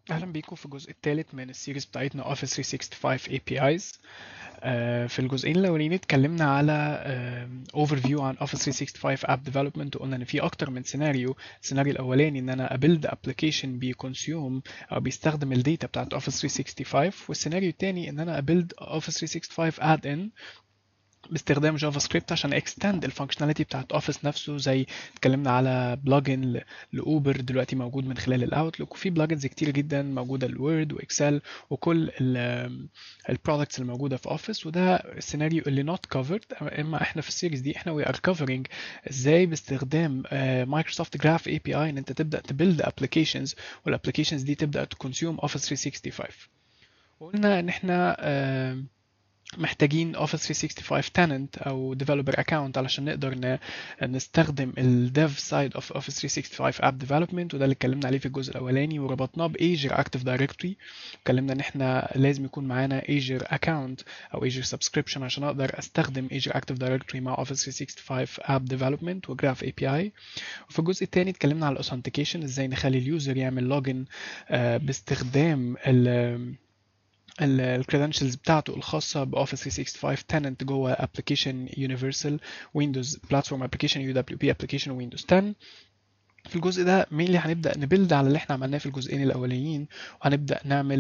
اهلا بيكم في الجزء الثالث من السيريز بتاعتنا Office 365 APIs آه، في الجزئين الاولين اتكلمنا على اوفر فيو عن Office 365 App Development وقلنا ان في اكتر من سيناريو السيناريو الاولاني ان انا ابيلد ابلكيشن بيكونسيوم او بيستخدم الداتا بتاعت Office 365 والسيناريو الثاني ان انا ابيلد Office 365 add in باستخدام جافا سكريبت عشان اكستند الفانكشناليتي بتاعت اوفيس نفسه زي اتكلمنا على بلجن لاوبر دلوقتي موجود من خلال الاوتلوك وفي بلجنز كتير جدا موجوده الوورد واكسل وكل البرودكتس اللي موجوده في اوفيس وده السيناريو اللي نوت كفرد اما احنا في السيريز دي احنا وي ار كفرنج ازاي باستخدام مايكروسوفت جراف اي بي اي ان انت تبدا تبيلد ابلكيشنز والابلكيشنز دي تبدا تكونسيوم اوفيس 365 وقلنا ان احنا uh, محتاجين Office 365 tenant أو developer account علشان نقدر نستخدم ال dev side of Office 365 app development وده اللي اتكلمنا عليه في الجزء الأولاني وربطناه ب Azure Active Directory اتكلمنا إن إحنا لازم يكون معانا Azure account أو Azure subscription عشان أقدر أستخدم Azure Active Directory مع Office 365 app development و Graph API وفي الجزء الثاني اتكلمنا على authentication إزاي نخلي اليوزر يعمل login باستخدام ال الكريدنشلز بتاعته الخاصة بأوفيس 365 tenant جوه application universal windows platform application UWP application windows 10 في الجزء ده مينلي هنبدا نبيلد على اللي احنا عملناه في الجزئين الاولانيين وهنبدا نعمل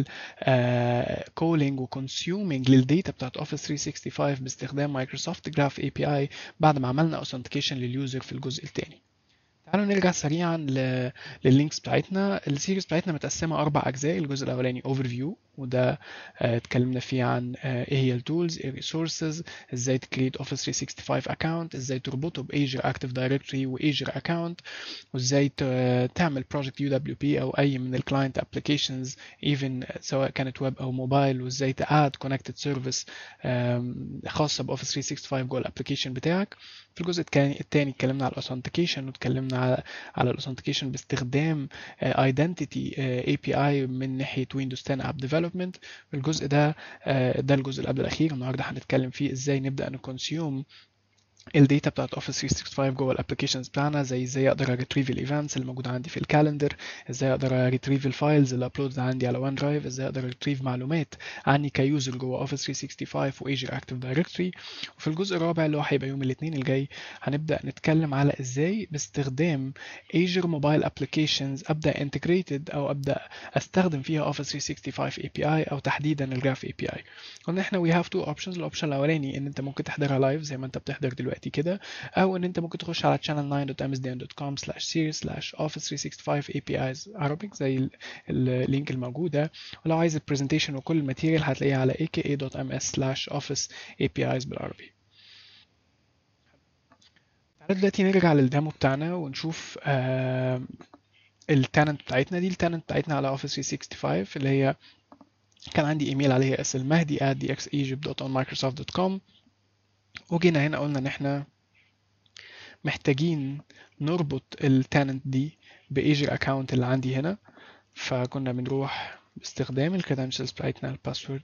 كولينج وكونسيومينج للداتا بتاعت اوفيس 365 باستخدام مايكروسوفت جراف اي بي اي بعد ما عملنا اوثنتيكيشن لليوزر في الجزء الثاني تعالوا نرجع سريعا لللينكس بتاعتنا السيريز بتاعتنا متقسمه اربع اجزاء الجزء الاولاني اوفر فيو وده اتكلمنا فيه عن ايه هي التولز ايه الريسورسز ازاي تكريت اوفيس 365 اكونت ازاي تربطه بايجر اكتف دايركتوري وايجر اكونت وازاي تعمل بروجكت يو دبليو بي او اي من الكلاينت ابلكيشنز ايفن سواء كانت ويب او موبايل وازاي تاد كونكتد سيرفيس خاصه باوفيس 365 جوه الابلكيشن بتاعك في الجزء الثاني اتكلمنا على الاوثنتيكيشن واتكلمنا على على الاوثنتيكيشن باستخدام ايدنتيتي اي بي اي من ناحيه ويندوز 10 اب ديفلوبمنت الجزء ده ده الجزء اللي قبل الاخير النهارده هنتكلم فيه ازاي نبدا نكونسيوم الداتا بتاعت اوفيس 365 جوه الابلكيشنز بتاعنا زي ازاي اقدر اريتريف الايفنتس اللي موجوده عندي في الكالندر ازاي اقدر اريتريف الفايلز اللي ابلود عندي على وان درايف ازاي اقدر اريتريف معلومات عني كيوزر جوه اوفيس 365 وايجر اكتف دايركتوري وفي الجزء الرابع اللي هو هيبقى يوم الاثنين الجاي هنبدا نتكلم على ازاي باستخدام ايجر موبايل ابلكيشنز ابدا انتجريتد او ابدا استخدم فيها اوفيس 365 اي بي اي او تحديدا الجراف اي بي اي قلنا احنا وي هاف تو اوبشنز الاوبشن الاولاني ان انت ممكن تحضرها لايف زي ما انت بتحضر دلوقتي دلوقتي كده او ان انت ممكن تخش على channel9.msdn.com slash series slash office 365 apis arabic زي اللينك الموجود ده ولو عايز البرزنتيشن وكل الماتيريال هتلاقيها على aka.ms slash office apis بالعربي تعالى دلوقتي نرجع للديمو بتاعنا ونشوف آه التالنت بتاعتنا دي التالنت بتاعتنا على اوفيس 365 اللي هي كان عندي ايميل عليها اس المهدي at dxegypt.onmicrosoft.com وجينا هنا قلنا ان احنا محتاجين نربط التالنت دي بايجر اكونت اللي عندي هنا فكنا بنروح باستخدام الكريدنشلز بتاعتنا الباسورد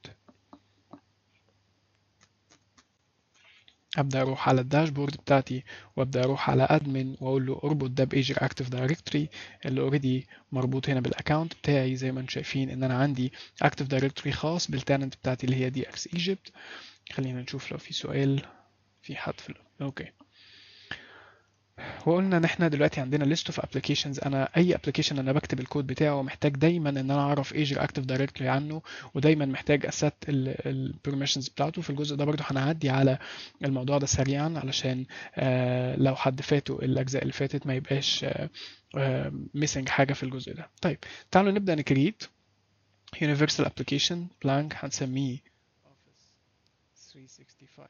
ابدا اروح على الداشبورد بتاعتي وابدا اروح على ادمن واقول له اربط ده بايجر اكتف دايركتوري اللي اوريدي مربوط هنا بالاكونت بتاعي زي ما انتم شايفين ان انا عندي اكتف دايركتوري خاص بالتالنت بتاعتي اللي هي دي اكس ايجيبت خلينا نشوف لو في سؤال في حد في اوكي وقلنا ان احنا دلوقتي عندنا list of applications انا اي application انا بكتب الكود بتاعه محتاج دايما ان انا اعرف ايجر اكتف دايركتوري عنه ودايما محتاج اسات البرميشنز بتاعته في الجزء ده برضه هنعدي على الموضوع ده سريعا علشان آه لو حد فاته الاجزاء اللي فاتت ما يبقاش ميسنج آه حاجه في الجزء ده طيب تعالوا نبدا نكريت universal application blank هنسميه office 365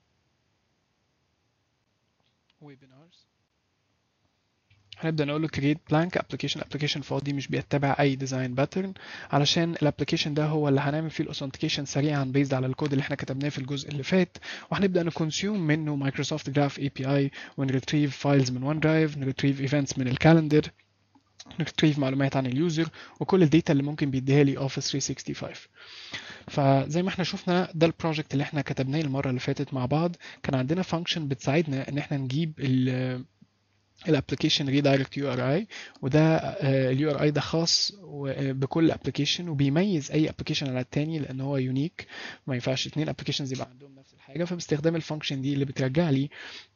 webinars هنبدا نقول له create blank application application فاضي مش بيتبع اي ديزاين باترن علشان الابلكيشن ده هو اللي هنعمل فيه الاوثنتيكيشن سريعا بيزد على الكود اللي احنا كتبناه في الجزء اللي فات وهنبدا نكونسيوم منه مايكروسوفت جراف اي بي اي ونريتريف فايلز من ون درايف نريتريف ايفنتس من الكالندر نريتريف معلومات عن اليوزر وكل الداتا اللي ممكن بيديها لي اوفيس 365 فزي ما احنا شفنا ده البروجكت اللي احنا كتبناه المره اللي فاتت مع بعض كان عندنا فانكشن بتساعدنا ان احنا نجيب ال الابلكيشن ريدايركت يو ار اي وده اليو ار اي ده خاص بكل ابلكيشن وبيميز اي ابلكيشن على التاني لان هو يونيك ما ينفعش اتنين ابلكيشنز يبقى عندهم نفس الحاجه فباستخدام الفانكشن دي اللي بترجع لي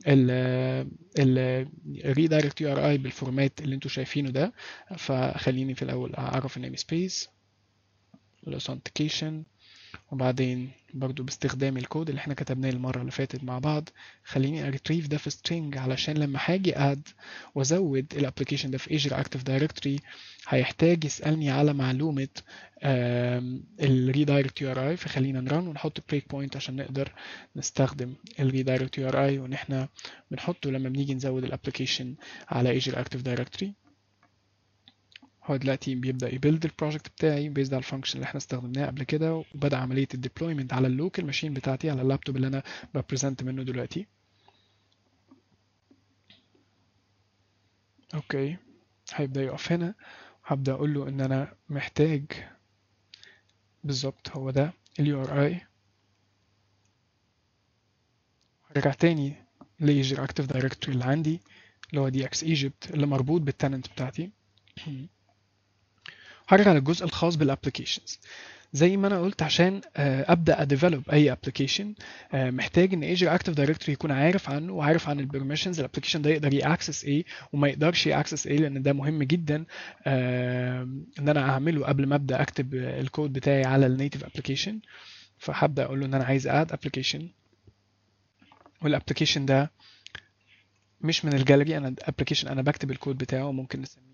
ال ريدايركت يو ار اي بالفورمات اللي انتوا شايفينه ده فخليني في الاول اعرف النيم سبيس الاوثنتيكيشن وبعدين برضو باستخدام الكود اللي احنا كتبناه المرة اللي فاتت مع بعض خليني اريتريف ده في string علشان لما هاجي اد وازود الابلكيشن ده في Azure Active Directory هيحتاج يسألني على معلومة الريدايركت يو ار اي فخلينا نرن ونحط بريك بوينت عشان نقدر نستخدم الريدايركت يو ار اي وان احنا بنحطه لما بنيجي نزود الابلكيشن على Azure Active Directory هو دلوقتي بيبدا يبيلد البروجكت بتاعي بيزد على الفانكشن اللي احنا استخدمناه قبل كده وبدا عمليه الديبلويمنت على اللوكال ماشين بتاعتي على اللابتوب اللي انا ببريزنت منه دلوقتي اوكي هيبدا يقف هنا هبدا اقول له ان انا محتاج بالظبط هو ده اليو ار اي هرجع تاني لايجر اكتف دايركتوري اللي عندي اللي هو دي اكس ايجيبت اللي مربوط بالتننت بتاعتي هرجع للجزء الخاص بالابلكيشنز زي ما انا قلت عشان ابدا اديفلوب اي ابلكيشن محتاج ان ايجر اكتف دايركتوري يكون عارف عنه وعارف عن البرميشنز الابلكيشن ده يقدر ياكسس ايه وما يقدرش ياكسس ايه لان ده مهم جدا ان انا اعمله قبل ما ابدا اكتب الكود بتاعي على النيتف ابلكيشن فهبدا اقول له ان انا عايز اد ابلكيشن والابلكيشن ده مش من الجاليري انا ابلكيشن انا بكتب الكود بتاعه ممكن نسميه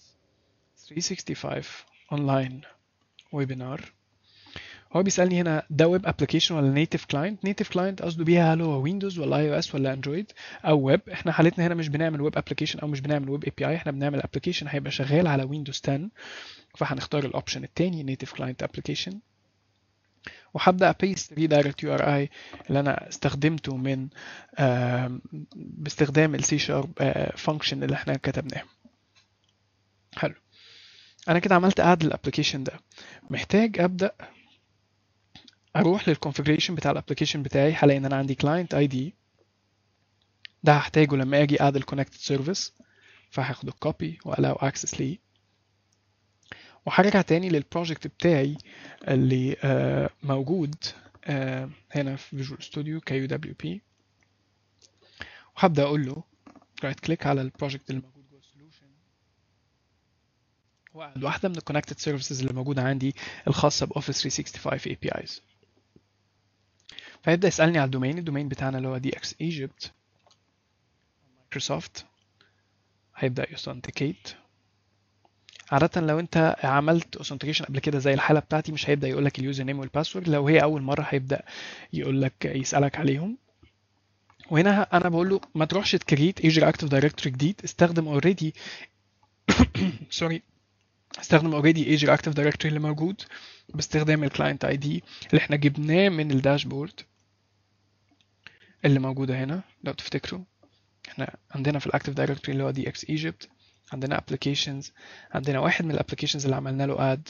365 اونلاين ويبينار هو بيسالني هنا ده ويب ابلكيشن ولا نيتف كلاينت نيتف كلاينت قصده بيها هل هو ويندوز ولا اي او اس ولا اندرويد او ويب احنا حالتنا هنا مش بنعمل ويب ابلكيشن او مش بنعمل ويب اي بي اي احنا بنعمل ابلكيشن هيبقى شغال على ويندوز 10 فهنختار الاوبشن الثاني نيتف كلاينت ابلكيشن وهبدا ابيست ريدايركت يو ار اي اللي انا استخدمته من باستخدام السي شارب فانكشن اللي احنا كتبناه حلو انا كده عملت اد للابلكيشن ده محتاج ابدا اروح للكونفيجريشن بتاع الابلكيشن بتاعي هلاقي ان انا عندي كلاينت اي دي ده هحتاجه لما اجي اد الكونكتد سيرفيس فهاخد الكوبي والاو اكسس ليه وهرجع تاني للبروجكت بتاعي اللي آه موجود آه هنا في فيجوال ستوديو كيو دبليو بي وهبدا اقول له رايت كليك على البروجكت اللي موجود جوه السولوشن واعمل واحده من الكونكتد سيرفيسز اللي موجوده عندي الخاصه باوفيس 365 اي بي ايز فيبدا يسالني على الدومين الدومين بتاعنا اللي هو دي اكس ايجيبت مايكروسوفت هيبدا يوثنتيكيت عادة لو انت عملت اوثنتيكيشن قبل كده زي الحالة بتاعتي مش هيبدأ يقول لك اليوزر نيم والباسورد لو هي أول مرة هيبدأ يقول لك يسألك عليهم وهنا انا بقول له ما تروحش تكريت ايجر اكتف دايركتوري جديد استخدم اوريدي سوري استخدم اوريدي ايجر اكتف دايركتوري اللي موجود باستخدام الكلاينت اي دي اللي احنا جبناه من الداشبورد اللي موجودة هنا لو تفتكروا احنا عندنا في الاكتف دايركتوري اللي هو دي اكس ايجيبت عندنا applications عندنا واحد من الابلكيشنز اللي عملنا له اد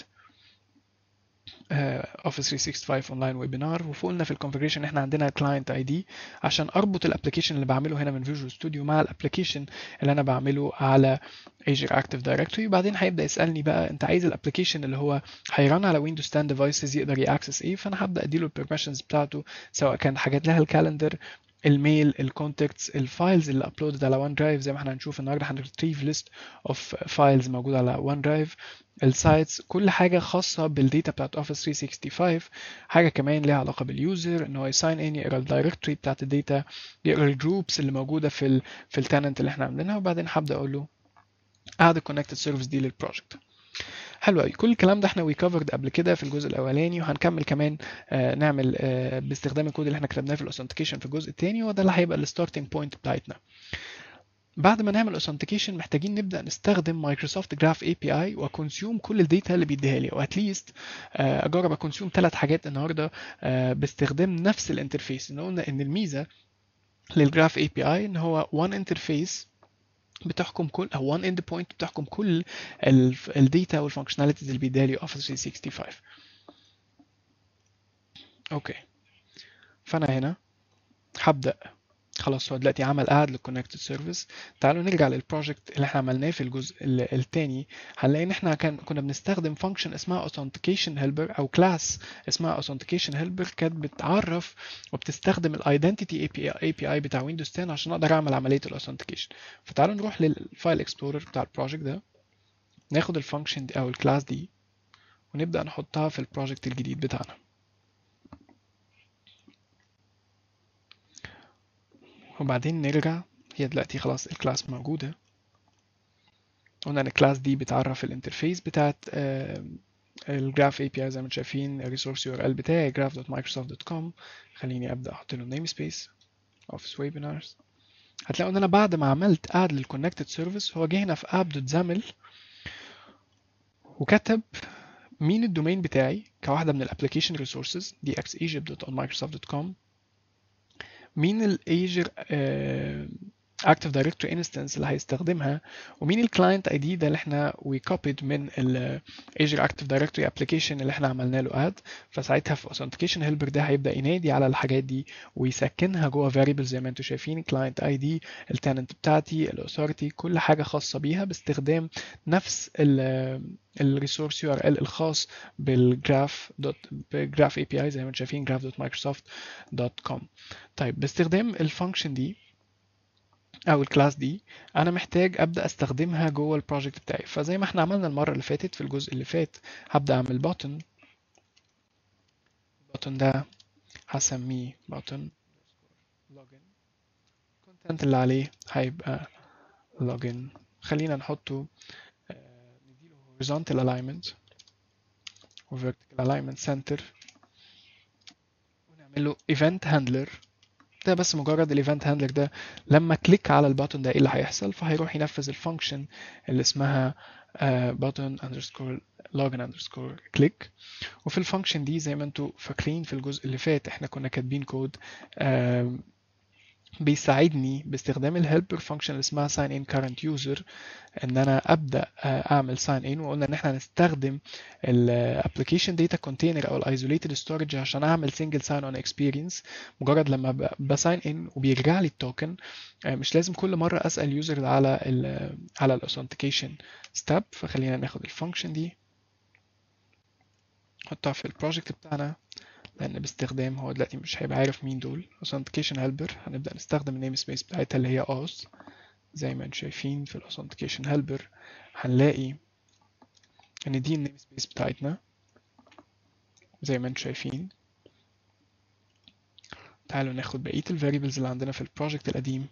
اوفيس 365 اونلاين ويبينار وفوقنا في الكونفيجريشن احنا عندنا كلاينت اي دي عشان اربط الابلكيشن اللي بعمله هنا من فيجوال ستوديو مع الابلكيشن اللي انا بعمله على Azure Active Directory وبعدين هيبدا يسالني بقى انت عايز الابلكيشن اللي هو هيرن على ويندوز 10 ديفايسز يقدر ياكسس ايه فانا هبدا اديله البرميشنز بتاعته سواء كان حاجات لها الكالندر الميل الكونتاكتس الفايلز اللي ابلودد على وان درايف زي ما احنا هنشوف النهارده هنريتريف ليست اوف فايلز موجوده على وان درايف السايتس كل حاجه خاصه بالديتا بتاعت اوفيس 365 حاجه كمان ليها علاقه باليوزر ان هو يساين ان يقرا الدايركتوري بتاعت الداتا يقرا الجروبس اللي موجوده في ال في التننت اللي احنا عاملينها وبعدين هبدا اقول له add a connected service دي للبروجكت حلو قوي كل الكلام ده احنا وي كفرد قبل كده في الجزء الاولاني وهنكمل كمان آه نعمل آه باستخدام الكود اللي احنا كتبناه في الاوثنتيكيشن في الجزء الثاني وده اللي هيبقى الستارتنج بوينت بتاعتنا بعد ما نعمل اوثنتيكيشن محتاجين نبدا نستخدم مايكروسوفت جراف اي بي اي وكونسيوم كل الداتا اللي بيديها لي واتليست اجرب اكونسيوم ثلاث حاجات النهارده آه باستخدام نفس الانترفيس ان قلنا ان الميزه للجراف اي بي اي ان هو وان انترفيس بتحكم كل او وان اند بوينت بتحكم كل الداتا والفانكشناليتيز اللي بيديها لي اوفيس 365 اوكي فانا هنا هبدا خلاص هو دلوقتي عمل اد للكونكتد سيرفيس تعالوا نرجع للبروجكت اللي احنا عملناه في الجزء الثاني هنلاقي ان احنا كان كنا بنستخدم فانكشن اسمها authentication helper او كلاس اسمها authentication helper كانت بتعرف وبتستخدم الايدنتيتي اي بي اي بي اي بتاع ويندوز 10 عشان اقدر اعمل عمليه الاوثنتيكيشن فتعالوا نروح للفايل اكسبلورر بتاع البروجكت ده ناخد الفانكشن دي او الكلاس دي ونبدا نحطها في البروجكت الجديد بتاعنا وبعدين نرجع هي دلوقتي خلاص الكلاس موجودة قلنا ان الكلاس دي بتعرف الانترفيس بتاعت الجراف اي بي اي زي ما انتم شايفين الريسورس يو ار ال بتاعي graph.microsoft.com خليني ابدا احط له نيم سبيس اوفيس ويبينارز هتلاقوا ان انا بعد ما عملت اد للكونكتد سيرفيس هو جه هنا في app.xaml وكتب مين الدومين بتاعي كواحده من الابلكيشن ريسورسز dxegypt.onmicrosoft.com مين الايجر اكتف دايركتوري انستنس اللي هيستخدمها ومين الكلاينت اي دي ده اللي احنا وي كوبيد من الايجر اكتف دايركتوري ابلكيشن اللي احنا عملنا له اد فساعتها في authentication هيلبر ده هيبدا ينادي على الحاجات دي ويسكنها جوه فاريبل زي ما انتم شايفين كلاينت اي دي التننت بتاعتي الاثورتي كل حاجه خاصه بيها باستخدام نفس الريسورس يو ار ال الخاص بالجراف دوت جراف اي بي اي زي ما انتم شايفين graph.microsoft.com طيب باستخدام الفانكشن دي او الكلاس دي انا محتاج ابدا استخدمها جوه البروجكت بتاعي فزي ما احنا عملنا المره اللي فاتت في الجزء اللي فات هبدا اعمل بutton البutton ده هسميه button login الكونتنت اللي عليه هيبقى login خلينا نحطه نديله horizontal alignment و vertical alignment center ونعمل له event handler ده بس مجرد الايفنت هاندلر ده لما كليك على البutton ده ايه اللي هيحصل فهيروح ينفذ الفانكشن اللي اسمها button underscore login underscore click وفي الفانكشن دي زي ما انتم فاكرين في الجزء اللي فات احنا كنا كاتبين كود بيساعدني باستخدام الهيلبر فانكشن اللي اسمها sign in current user ان انا ابدا اعمل sign in وقلنا ان احنا هنستخدم الابلكيشن داتا كونتينر او الايزوليتد ستورج عشان اعمل single sign on experience مجرد لما بساين ان وبيرجع لي التوكن مش لازم كل مره اسال يوزر على ال على الاوثنتيكيشن ستيب فخلينا ناخد الفانكشن دي نحطها في البروجكت بتاعنا لان باستخدام هو دلوقتي مش هيبقى عارف مين دول authentication helper هنبدا نستخدم النيم سبيس بتاعتها اللي هي auth زي ما انتم شايفين في authentication helper هنلاقي ان دي النيم سبيس بتاعتنا زي ما انتم شايفين تعالوا ناخد بقيه الفاريبلز اللي عندنا في البروجكت القديم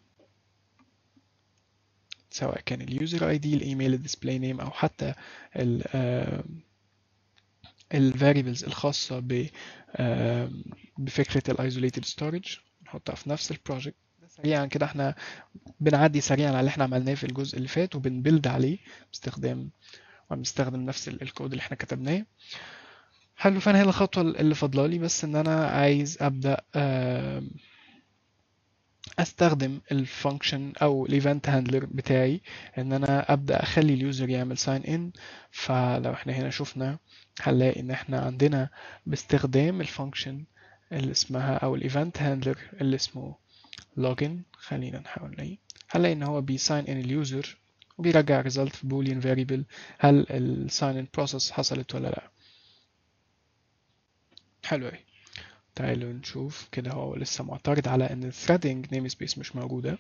سواء كان اليوزر اي دي الايميل الديسبلاي نيم او حتى ال الفاريبلز الخاصة ب بفكرة الايزوليتد ستورج نحطها في نفس البروجكت سريعا كده احنا بنعدي سريعا على اللي احنا عملناه في الجزء اللي فات وبنبلد عليه باستخدام وبنستخدم نفس الكود اللي احنا كتبناه حلو فانا هي الخطوة اللي فاضله لي بس ان انا عايز ابدا استخدم الفانكشن او الايفنت هاندلر بتاعي ان انا ابدا اخلي اليوزر يعمل ساين ان فلو احنا هنا شفنا هنلاقي ان احنا عندنا باستخدام الفانكشن اللي اسمها او الايفنت هاندلر اللي اسمه login خلينا نحاول نلاقي هنلاقي ان هو بيساين ان اليوزر وبيرجع ريزلت في بوليان فاريبل هل الساين ان بروسيس حصلت ولا لا حلو اوي تعالوا نشوف كده هو لسه معترض على ان الثريدنج نيم سبيس مش موجوده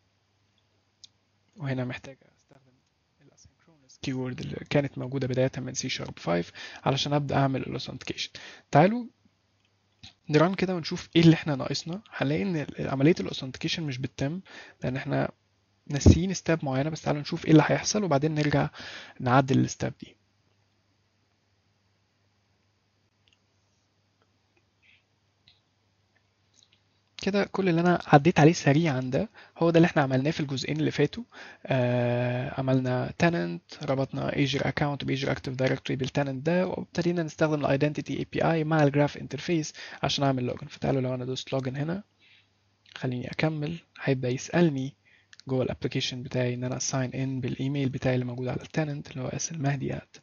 وهنا محتاج استخدم الاسynchronous keyword اللي كانت موجوده بدايه من سي شارب 5 علشان ابدا اعمل الاوثنتيكيشن تعالوا نران كده ونشوف ايه اللي احنا ناقصنا هنلاقي ان عمليه الاوثنتيكيشن مش بتتم لان احنا ناسيين ستاب معينه بس تعالوا نشوف ايه اللي هيحصل وبعدين نرجع نعدل الستاب دي كده كل اللي انا عديت عليه سريعا ده هو ده اللي احنا عملناه في الجزئين اللي فاتوا آه عملنا tenant ربطنا Azure account بAzure Active Directory بالتننت ده وابتدينا نستخدم الايدنتيتي اي بي اي مع الجراف انترفيس عشان اعمل لوجن فتعالوا لو انا دوست لوجن هنا خليني اكمل هيبدا يسالني جوه الابلكيشن بتاعي ان انا sign in بالايميل بتاعي اللي موجود على التننت اللي هو اس المهدي at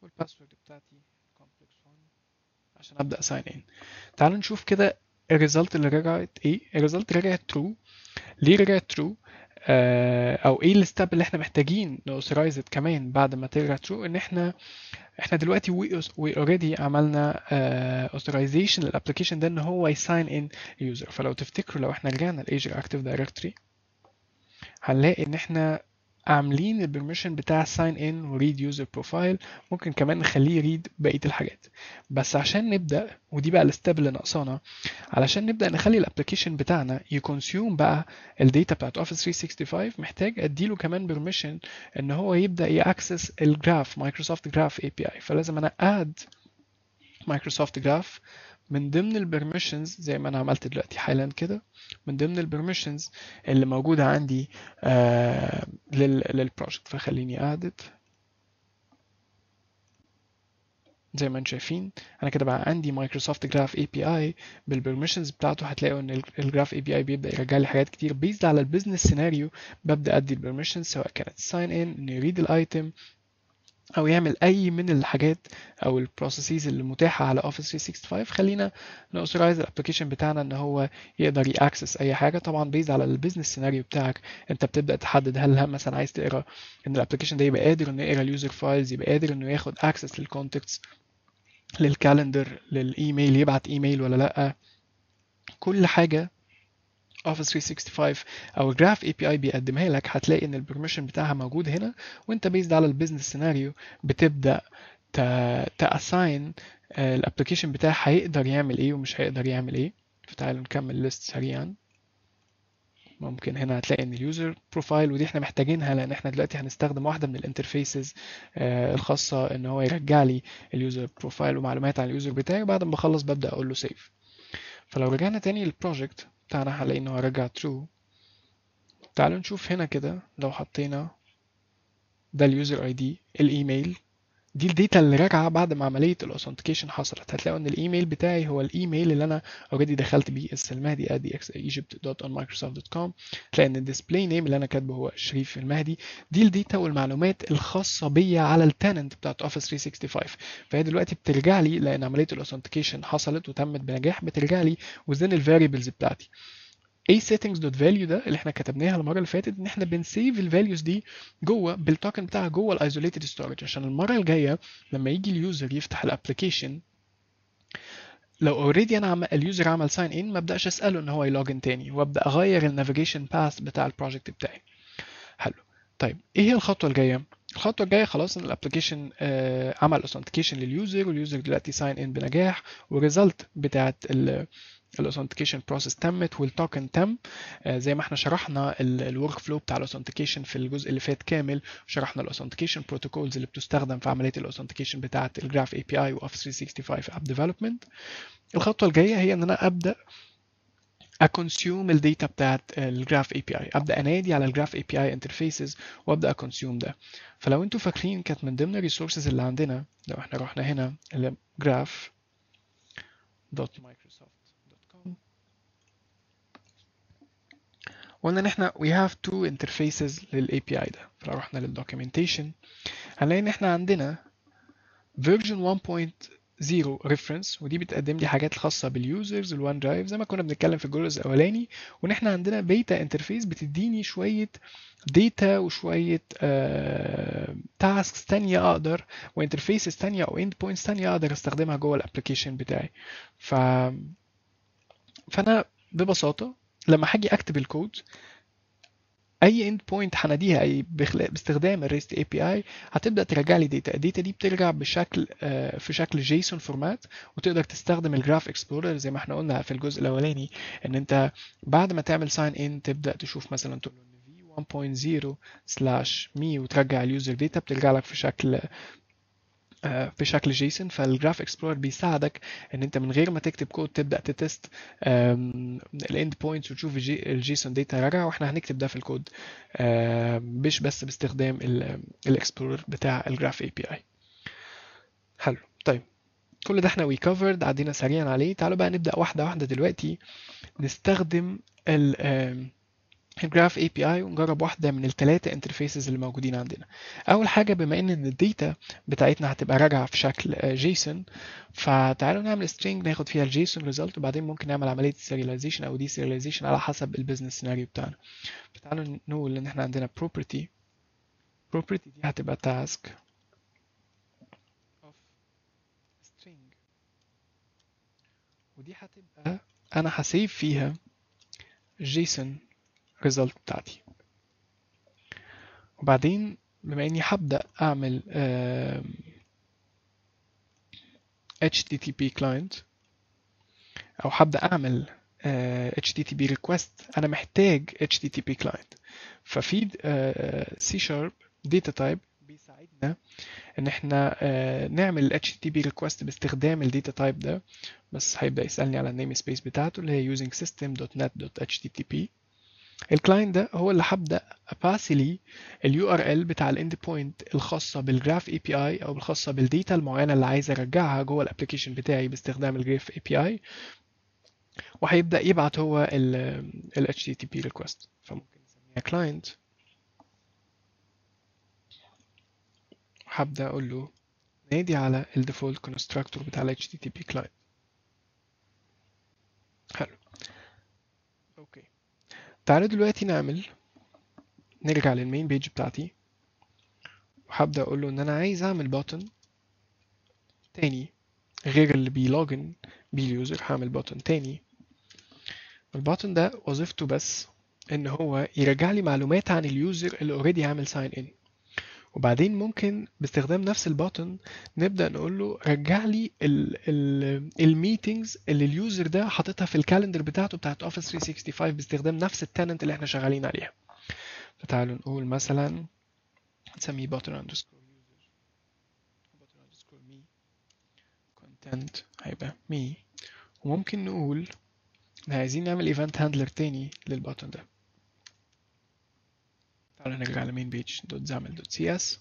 والباسورد بتاعتي complex 1 عشان ابدا ساين ان تعالوا نشوف كده الريزلت اللي رجعت ايه الريزلت رجعت ترو ليه رجعت ترو آه او ايه الستاب اللي احنا محتاجين نوثرايز كمان بعد ما ترجع ترو ان احنا احنا دلوقتي وي اوريدي عملنا اوثرايزيشن للابلكيشن ده ان هو يساين ان يوزر فلو تفتكروا لو احنا رجعنا لايجر اكتيف دايركتوري هنلاقي ان احنا عاملين البرميشن بتاع sign in و read user profile ممكن كمان نخليه read بقية الحاجات بس عشان نبدأ ودي بقى الستيب اللي ناقصانا علشان نبدأ نخلي الابلكيشن بتاعنا يكونسيوم بقى الداتا بتاعت اوفيس 365 محتاج اديله كمان برميشن ان هو يبدأ ياكسس الجراف مايكروسوفت جراف اي بي اي فلازم انا اد مايكروسوفت جراف من ضمن البرميشنز زي ما انا عملت دلوقتي حالا كده من ضمن البرميشنز اللي موجوده عندي آه للبروجكت فخليني اعدد زي ما انتم شايفين انا كده بقى عندي مايكروسوفت جراف اي بي اي بالبرميشنز بتاعته هتلاقوا ان الجراف اي بي اي بيبدا يرجع لي حاجات كتير بيزد على البيزنس سيناريو ببدا ادي البرميشنز سواء كانت ساين ان انه يريد الايتم او يعمل اي من الحاجات او البروسيسز اللي متاحه على اوفيس 365 خلينا نوثرايز الابلكيشن بتاعنا ان هو يقدر ياكسس اي حاجه طبعا بيز على البيزنس سيناريو بتاعك انت بتبدا تحدد هل مثلا عايز تقرا ان الابلكيشن ده يبقى قادر انه يقرا اليوزر فايلز يبقى قادر انه ياخد اكسس للكونتكتس للكالندر للايميل يبعت ايميل ولا لا كل حاجه Office 365 او جراف اي بي اي بيقدمها لك هتلاقي ان البرميشن بتاعها موجود هنا وانت بيزد على البيزنس سيناريو بتبدا تاساين الابلكيشن بتاعك هيقدر يعمل ايه ومش هيقدر يعمل ايه فتعالوا نكمل ليست سريعا ممكن هنا هتلاقي ان اليوزر بروفايل ودي احنا محتاجينها لان احنا دلوقتي هنستخدم واحده من الانترفيسز الخاصه ان هو يرجع لي اليوزر بروفايل ومعلومات عن اليوزر بتاعي وبعد ما بخلص ببدا اقول له سيف فلو رجعنا تاني للبروجكت بتاعنا هنلاقي ان هو رجع true تعالوا نشوف هنا كده لو حطينا ده اليوزر اي دي الايميل دي الداتا اللي راجعه بعد ما عمليه الاوثنتيكيشن حصلت هتلاقوا ان الايميل بتاعي هو الايميل اللي انا اوريدي دخلت بيه السلمهدي egypt.onmicrosoft.com تلاقي ان الديسبلاي نيم اللي انا كاتبه هو شريف المهدي دي الداتا والمعلومات الخاصه بيا على التننت بتاعت اوفيس 365 فهي دلوقتي بترجع لي لان عمليه الاوثنتيكيشن حصلت وتمت بنجاح بترجع لي وزن الفاريبلز بتاعتي a settings dot value ده اللي احنا كتبناها المره اللي فاتت ان احنا بنسيف الفاليوز دي جوه بالتوكن بتاعها جوه الايزوليتد ستورج عشان المره الجايه لما يجي اليوزر يفتح الابلكيشن لو اوريدي انا عم... اليوزر عمل ساين ان ما ابداش اساله ان هو يلوجن تاني وابدا اغير النافيجيشن باث بتاع البروجكت بتاعي حلو طيب ايه هي الخطوه الجايه الخطوه الجايه خلاص ان الابلكيشن آه عمل اوثنتيكيشن لليوزر واليوزر دلوقتي ساين ان بنجاح والريزلت بتاعت الاوثنتيكيشن بروسيس تمت والتوكن تم آه زي ما احنا شرحنا الورك فلو بتاع الاوثنتيكيشن في الجزء اللي فات كامل شرحنا الاوثنتيكيشن بروتوكولز اللي بتستخدم في عمليه الاوثنتيكيشن بتاعه الجراف اي بي اي واوفيس 365 اب ديفلوبمنت الخطوه الجايه هي ان انا ابدا اكونسيوم الداتا بتاعت الجراف اي بي اي ابدا انادي على الجراف اي بي اي انترفيسز وابدا اكونسيوم ده فلو انتوا فاكرين كانت من ضمن الريسورسز اللي عندنا لو احنا رحنا هنا اللي graph .microsoft.com قلنا ان احنا we have two interfaces لل API ده فلو رحنا للdocumentation هنلاقي ان احنا عندنا version 1.0 reference ودي بتقدم لي حاجات خاصة باليوزرز الوان درايف زي ما كنا بنتكلم في الجزء الاولاني وان احنا عندنا بيتا انترفيس بتديني شوية داتا وشوية تاسكس تانية اقدر وانترفيسز تانية او اند بوينتس تانية اقدر استخدمها جوه الابلكيشن بتاعي ف فانا ببساطة لما هاجي اكتب الكود اي اند بوينت هناديها اي باستخدام الريست اي بي اي هتبدا ترجع لي داتا الداتا دي بترجع بشكل في شكل جيسون فورمات وتقدر تستخدم الجراف اكسبلورر زي ما احنا قلنا في الجزء الاولاني ان انت بعد ما تعمل ساين ان تبدا تشوف مثلا تقول له 1.0 سلاش مي وترجع اليوزر داتا بترجع لك في شكل في شكل جيسون فالجراف اكسبلورر بيساعدك ان انت من غير ما تكتب كود تبدا تتست الاند بوينتس وتشوف الجيسون داتا راجع واحنا هنكتب ده في الكود مش بس باستخدام الاكسبلورر بتاع الجراف اي بي اي حلو طيب كل ده احنا وي كفرد عدينا سريعا عليه تعالوا بقى نبدا واحده واحده دلوقتي نستخدم ال الجراف اي بي اي ونجرب واحده من الثلاثه انترفيسز اللي موجودين عندنا اول حاجه بما ان الداتا بتاعتنا هتبقى راجعه في شكل جيسون فتعالوا نعمل string ناخد فيها الجيسون ريزلت وبعدين ممكن نعمل عمليه serialization او دي serialization على حسب البيزنس سيناريو بتاعنا فتعالوا نقول ان احنا عندنا property property دي هتبقى task of string ودي هتبقى انا هسيف فيها جيسون result بتاعتي وبعدين بما اني هبدأ اعمل HTTP client او هبدأ اعمل HTTP request انا محتاج HTTP client ففي C sharp data type بيساعدنا ان احنا نعمل ال HTTP request باستخدام الداتا تايب ده بس هيبدأ يسألني على النيم سبيس بتاعته اللي هي using system.net.http الكلاينت ده هو اللي هبدا اباسلي اليو ار ال بتاع الاند بوينت الخاصه بالجراف اي بي اي او الخاصه بالديتا المعينه اللي عايز ارجعها جوه الابلكيشن بتاعي باستخدام الجراف اي بي اي وهيبدا يبعت هو ال HTTP request فممكن نسميها كلاينت هبدا اقول له نادي على الديفولت كونستراكتور بتاع ال HTTP كلاينت حلو اوكي تعالوا دلوقتي نعمل نرجع للمين بيج بتاعتي وهبدأ أقول له إن أنا عايز أعمل بutton تاني غير اللي بيلوجن بيه اليوزر هعمل button تاني الباتن ده وظيفته بس إن هو يرجع لي معلومات عن اليوزر اللي اوريدي عامل ساين إن وبعدين ممكن باستخدام نفس الباتن نبدأ نقول له رجع لي الميتينجز اللي اليوزر ده حاططها في الكالندر بتاعته بتاعت اوفيس 365 باستخدام نفس التننت اللي احنا شغالين عليها فتعالوا نقول مثلا نسميه باتن اندرسكور يوزر باتن اندرسكور مي كونتنت هيبقى مي وممكن نقول احنا عايزين نعمل ايفنت هاندلر تاني للباتن ده تعالوا نرجع لمين بيج دوت زعمل دوت سي اس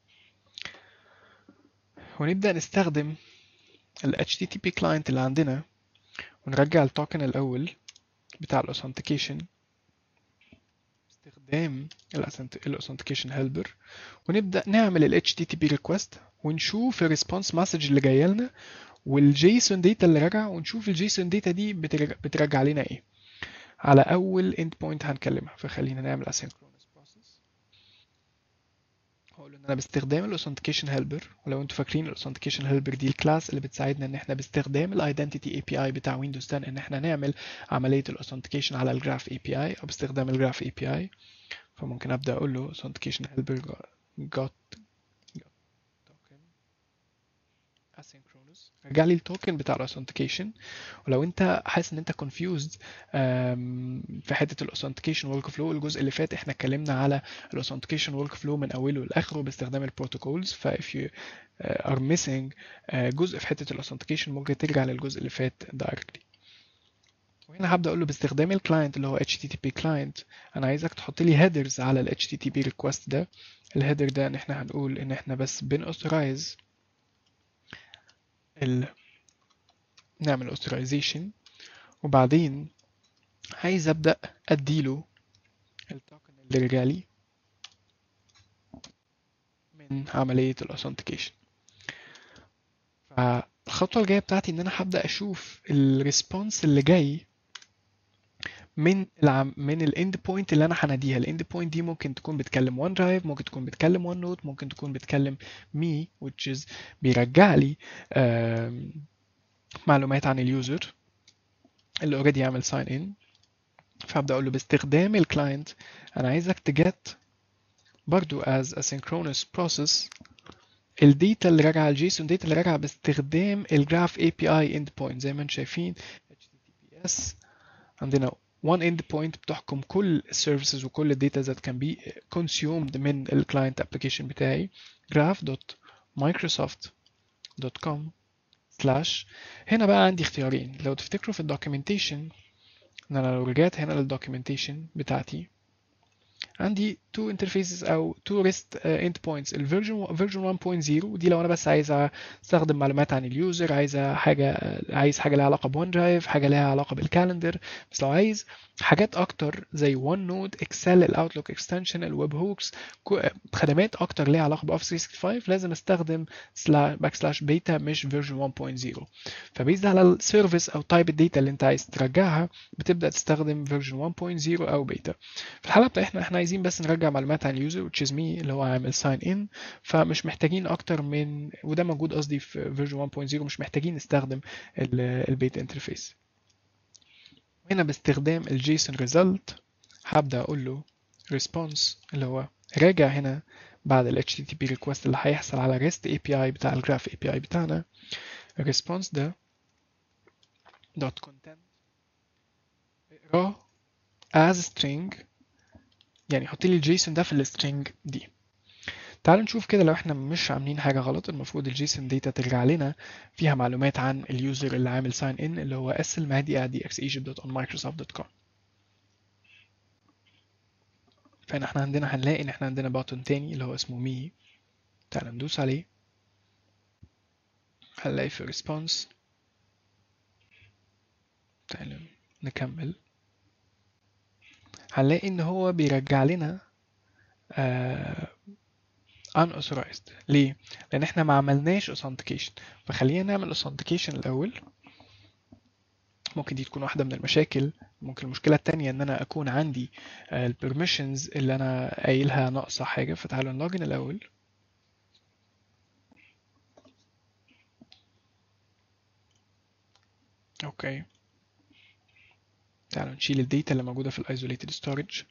ونبدأ نستخدم ال HTTP client اللي عندنا ونرجع التوكن الأول بتاع ال authentication باستخدام ال authentication helper ونبدأ نعمل ال HTTP request ونشوف ال response message اللي جاية لنا والجيسون داتا اللي رجع ونشوف الجيسون داتا دي بترجع, بترجع لنا ايه على أول end point هنكلمها فخلينا نعمل asynchronous process هقول ان انا باستخدام الاوثنتيكيشن هيلبر ولو انتوا فاكرين الاوثنتيكيشن هيلبر دي الكلاس اللي بتساعدنا ان احنا باستخدام الايدنتيتي اي بي اي بتاع ويندوز 10 ان احنا نعمل عمليه الاوثنتيكيشن على الجراف اي بي اي او باستخدام الجراف اي بي اي فممكن ابدا اقول له authentication helper got asynchronous رجع لي التوكن بتاع الاوثنتيكيشن ولو انت حاسس ان انت confused في حته الاوثنتيكيشن ورك فلو الجزء اللي فات احنا اتكلمنا على الاوثنتيكيشن ورك فلو من اوله لاخره باستخدام البروتوكولز ف if you are missing جزء في حته الاوثنتيكيشن ممكن ترجع للجزء اللي فات directly وهنا هبدا اقول له باستخدام الكلاينت اللي هو HTTP كلاينت انا عايزك تحط لي headers على ال HTTP request ده الهيدر ده ان احنا هنقول ان احنا بس بن authorize ال نعمل authorization وبعدين عايز ابدا اديله التوكن اللي رجالي من عمليه الاوثنتيكيشن فالخطوه الجايه بتاعتي ان انا هبدا اشوف الريسبونس اللي جاي من العم من الاند بوينت اللي انا هناديها الاند بوينت دي ممكن تكون بتكلم وان درايف ممكن تكون بتكلم وان نوت ممكن تكون بتكلم مي which is بيرجع لي معلومات عن اليوزر اللي اوريدي عامل ساين ان فابدا اقول له باستخدام الكلاينت انا عايزك تجت برضو as asynchronous process الداتا اللي راجعه الجيسون داتا اللي راجعه باستخدام الجراف اي بي اي اند بوينت زي ما انتم شايفين HTTPS عندنا one endpoint بتحكم كل السيرفيسز وكل الداتا that can be consumed من الكلاينت ابلكيشن بتاعي graph.microsoft.com slash هنا بقى عندي اختيارين لو تفتكروا في الدوكيومنتيشن ان انا لو رجعت هنا للدوكيومنتيشن بتاعتي عندي تو انترفيسز او تو ريست اند بوينتس الفيرجن فيرجن 1.0 ودي لو انا بس عايز استخدم معلومات عن اليوزر عايزه حاجه عايز حاجه لها علاقه بون درايف حاجه لها علاقه بالكالندر بس لو عايز حاجات اكتر زي ون نوت اكسل الاوتلوك اكستنشن الويب هوكس خدمات اكتر ليها علاقه باوفيس 365 لازم استخدم باك سلاش بيتا مش فيرجن 1.0 فبيزد على السيرفيس او تايب الداتا اللي انت عايز ترجعها بتبدا تستخدم فيرجن 1.0 او بيتا في الحاله بتاعتنا احنا عايزين بس نرجع معلومات عن اليوزر which is me اللي هو عامل ساين ان فمش محتاجين اكتر من وده موجود قصدي في فيرجن 1.0 مش محتاجين نستخدم البيتا انترفيس هنا باستخدام الجيسون ريزلت هبدا اقول له response اللي هو راجع هنا بعد ال HTTP request اللي هيحصل على REST API بتاع الجراف API بتاعنا الريسبونس ده dot content اقراه as string يعني حط لي الجيسون ده في السترينج دي تعالوا نشوف كده لو احنا مش عاملين حاجه غلط المفروض الجيسون داتا ترجع لنا فيها معلومات عن اليوزر اللي عامل ساين ان اللي هو اس المهدي at dxegypt.onmicrosoft.com فهنا احنا عندنا هنلاقي ان احنا عندنا باتون تاني اللي هو اسمه مي تعال ندوس عليه هنلاقي في response تعال نكمل هنلاقي ان هو بيرجع لنا uh, unauthorized ليه؟ لان احنا ما عملناش authentication فخلينا نعمل authentication الاول ممكن دي تكون واحدة من المشاكل ممكن المشكلة التانية ان انا اكون عندي البرميشنز اللي انا قايلها ناقصة حاجة فتعالوا نلوجن الاول اوكي تعالوا نشيل الداتا اللي موجودة في الايزوليتد ستورج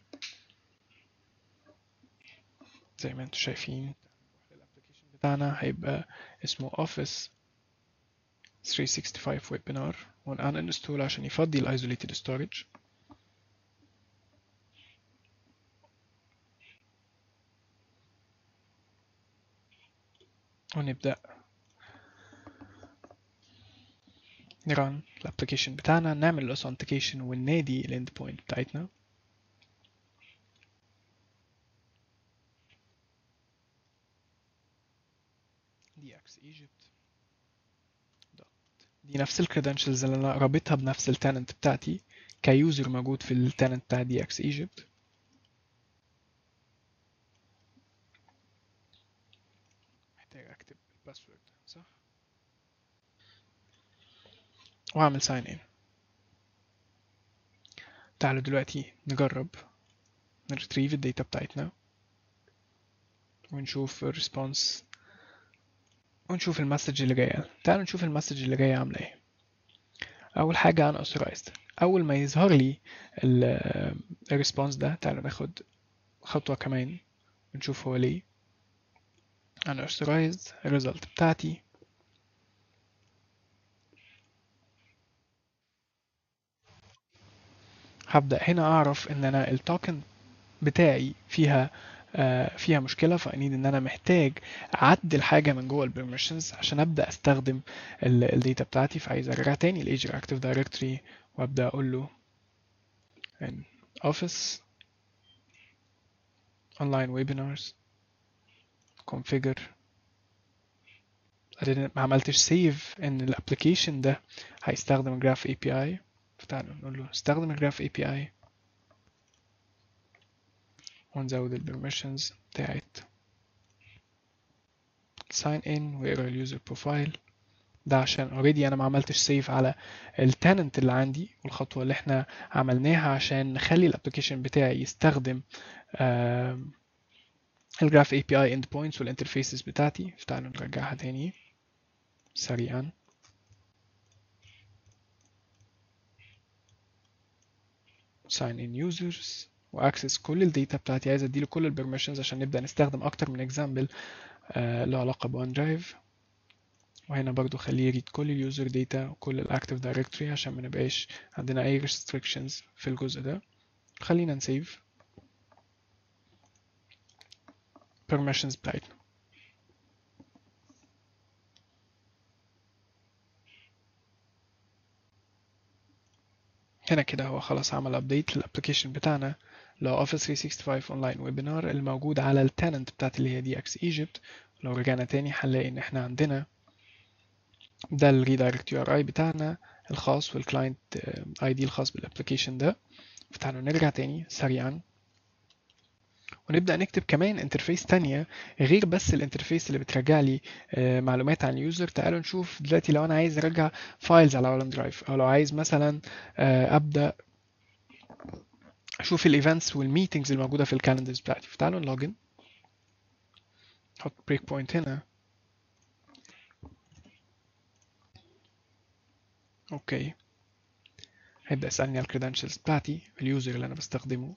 زي ما انتم شايفين الابلكيشن بتاعنا هيبقى اسمه office 365 webinar ون انستول عشان يفضي الايزوليتد ستورج ونبدأ نران الابلكيشن بتاعنا نعمل الاوثنتيكيشن وننادي الاند بوينت بتاعتنا dx egypt دي نفس الكريدنشلز اللي انا رابطها بنفس التالنت بتاعتي كيوزر موجود في التالنت بتاع dx egypt محتاج اكتب الباسورد صح واعمل ساين ان تعالوا دلوقتي نجرب نريتريف الداتا بتاعتنا ونشوف الريسبونس ونشوف المسج اللي جايه تعالوا نشوف المسج اللي جايه عامله ايه اول حاجه انا authorized اول ما يظهر لي الريسبونس ده تعالوا ناخد خطوه كمان ونشوف هو ليه انا authorized الريزلت بتاعتي هبدأ هنا أعرف إن أنا التوكن بتاعي فيها آه فيها مشكلة فأنيد إن أنا محتاج أعدل حاجة من جوه البرميشنز عشان أبدأ أستخدم الداتا بتاعتي فعايز أرجع تاني لإيجر أكتيف دايركتوري وأبدأ أقول له in office online webinars configure ما عملتش سيف ان الابلكيشن ده هيستخدم جراف اي بي اي فتعالوا نقول له استخدم الجراف اي بي اي ونزود البرميشنز بتاعت sign in ويقرا اليوزر بروفايل ده عشان اوريدي انا ما عملتش سيف على التالنت اللي عندي والخطوه اللي احنا عملناها عشان نخلي الابلكيشن بتاعي يستخدم الجراف اي بي اي اند بوينتس والانترفيسز بتاعتي فتعالوا نرجعها تاني سريعا sign in users واكسس كل الداتا بتاعتي عايز اديله كل البرميشنز عشان نبدا نستخدم اكتر من اكزامبل آه له علاقه بون درايف وهنا برضو خليه يريد كل اليوزر داتا وكل الاكتيف دايركتوري عشان ما نبقاش عندنا اي restrictions في الجزء ده خلينا نسيف permissions بتاعتنا هنا كده هو خلاص عمل ابديت للابلكيشن بتاعنا لو اوفيس 365 اونلاين ويبينار الموجود على التننت بتاعت اللي هي دي اكس ايجيبت لو رجعنا تاني هنلاقي ان احنا عندنا ده الريدايركت يو ار اي بتاعنا الخاص والكلاينت اي دي الخاص بالابلكيشن ده فتعالوا نرجع تاني سريعا ونبدأ نكتب كمان انترفيس تانية غير بس الانترفيس اللي بترجع لي معلومات عن اليوزر تعالوا نشوف دلوقتي لو انا عايز ارجع فايلز على ون درايف او لو عايز مثلا ابدا اشوف الايفنتس والميتنجز الموجوده في الكالندرز بتاعتي فتعالوا نلوجن نحط بريك بوينت هنا اوكي هيبدا يسالني على الكريدنشالز بتاعتي اليوزر اللي انا بستخدمه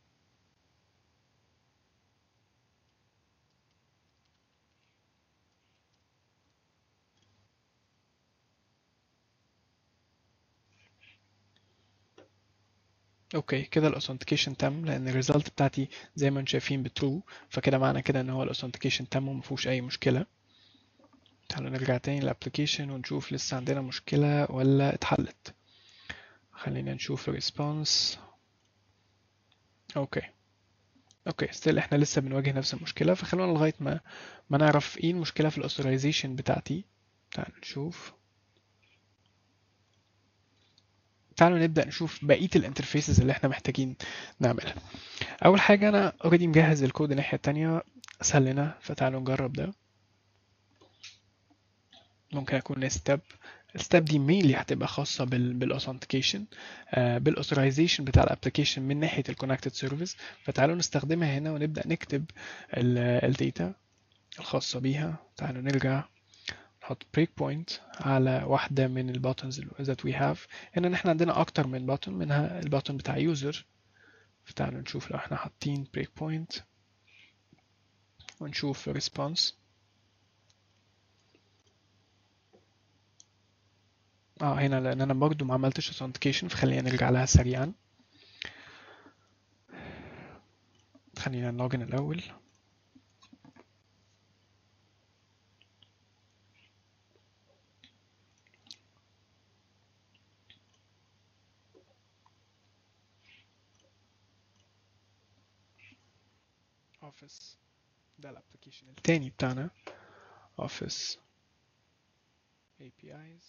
اوكي كده الاوثنتيكيشن تم لان الريزلت بتاعتي زي ما انتم شايفين بترو فكده معنى كده ان هو الاوثنتيكيشن تم ومفيهوش اي مشكله تعالوا نرجع تاني للابلكيشن ونشوف لسه عندنا مشكله ولا اتحلت خلينا نشوف الريسبونس اوكي اوكي ستيل احنا لسه بنواجه نفس المشكله فخلونا لغايه ما ما نعرف ايه المشكله في الاوثرايزيشن بتاعتي تعالوا نشوف تعالوا نبدأ نشوف بقية الانترفيسز اللي احنا محتاجين نعملها أول حاجة أنا اوريدي مجهز الكود الناحية التانية أسهل لنا فتعالوا نجرب ده ممكن أكون ستيب الستيب دي مينلي هتبقى خاصة بال بالاوثنتيكيشن بالاوثرايزيشن بتاع الابلكيشن من ناحية الكونكتد سيرفيس فتعالوا نستخدمها هنا ونبدأ نكتب الداتا الخاصة بيها تعالوا نرجع نحط بريك بوينت على واحدة من الباتنز that we have هنا احنا عندنا أكتر من باتن منها الباتن بتاع يوزر فتعالوا نشوف لو احنا حاطين بريك بوينت ونشوف response اه هنا لان انا برضو ما عملتش authentication فخلينا نرجع لها سريعا خلينا نلوجن الاول اوفيس ده الابلكيشن التاني بتاعنا اوفيس APIs